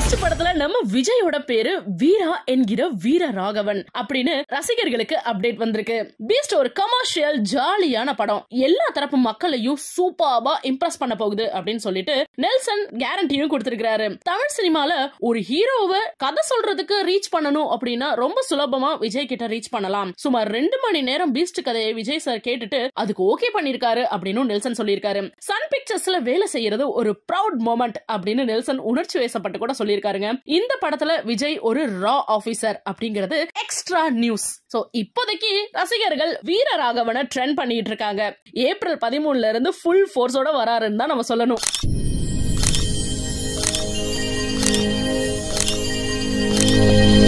first படத்துல நம்ம விஜயோட பேரு வீரா என்கிற வீர ராகவன் அப்படின்னு ரசிகர்களுக்கு அப்டேட் வந்திருக்கு பீஸ்ட் ஒரு கமர்ஷியல் ஜாலியான படம் எல்லா தரப்பு மக்களையும் சூப்பர்பா இம்ப்ரெஸ் பண்ண போகுது அப்படின்னு சொல்லிட்டு நெல்சன் கேரண்டியும் கொடுத்திருக்காரு தமிழ் சினிமால ஒரு ஹீரோவை கதை சொல்றதுக்கு ரீச் பண்ணணும் அப்படின்னா ரொம்ப சுலபமா விஜய் கிட்ட ரீச் பண்ணலாம் சுமார் ரெண்டு மணி நேரம் பீஸ்ட் கதையை விஜய் சார் கேட்டுட்டு அதுக்கு ஓகே பண்ணிருக்காரு அப்படின்னு நெல்சன் சொல்லியிருக்காரு சன் பிக்சர்ஸ்ல வேலை செய்யறது ஒரு ப்ரௌட் மொமெண்ட் அப்படின்னு நெல்சன் உணர்ச்சி வயசப்பட்டு கூட சொல்லியிருக்காருங்க இந்த படத்துல விஜய் ஒரு ரா ஆபீசர் அப்படிங்கிறது எக்ஸ்ட்ரா நியூஸ் சோ இப்போதைக்கு ரசிகர்கள் வீர ராகவனை ட்ரெண்ட் பண்ணிட்டு இருக்காங்க ஏப்ரல் பதிமூணுல இருந்து ஃபுல் ஃபோர்ஸோட வராருன்னு தான் நம்ம சொல்லணும்